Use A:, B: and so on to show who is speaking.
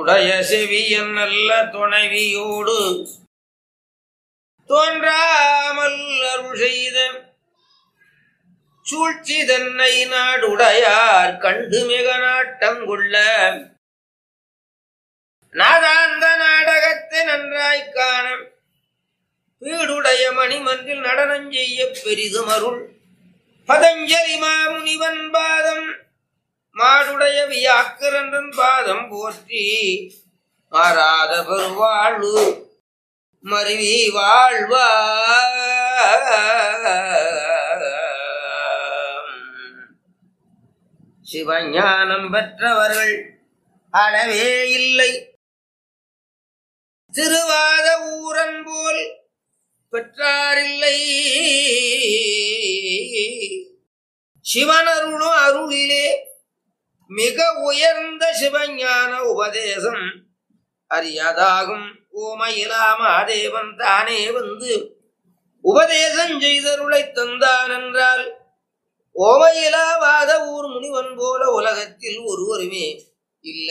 A: உடைய செவியன் நல்ல துணைவியோடு தோன்றாமல் அருள் செய்த சூழ்ச்சி தன்னை நாடுடையார் கண்டு மிக நாட்டங்குள்ள நாதாந்த நாடகத்தை நன்றாய்க் காண வீடுடைய மணிமன்றில் நடனம் செய்ய பெரிதும் அருள் பதஞ்சலி மாமுனிவன் பாதம் மாடுடைய வியாக்கரன்றன் பாதம் போற்றி மாறாத பெருவாழ்வு மருவி வாழ்வா சிவஞானம் பெற்றவர்கள் அளவே இல்லை திருவாத ஊரன் போல் பெற்றாரில்லை சிவனருளும் அருளிலே மிக உயர்ந்த சிவஞான உபதேசம் அறியாதாகும் ஓமையிலாமாதேவன் தானே வந்து உபதேசம் செய்தருளை தந்தான் என்றால் ஓமையிலாவாத ஊர் முனிவன் போல உலகத்தில் ஒருவருமே இல்லை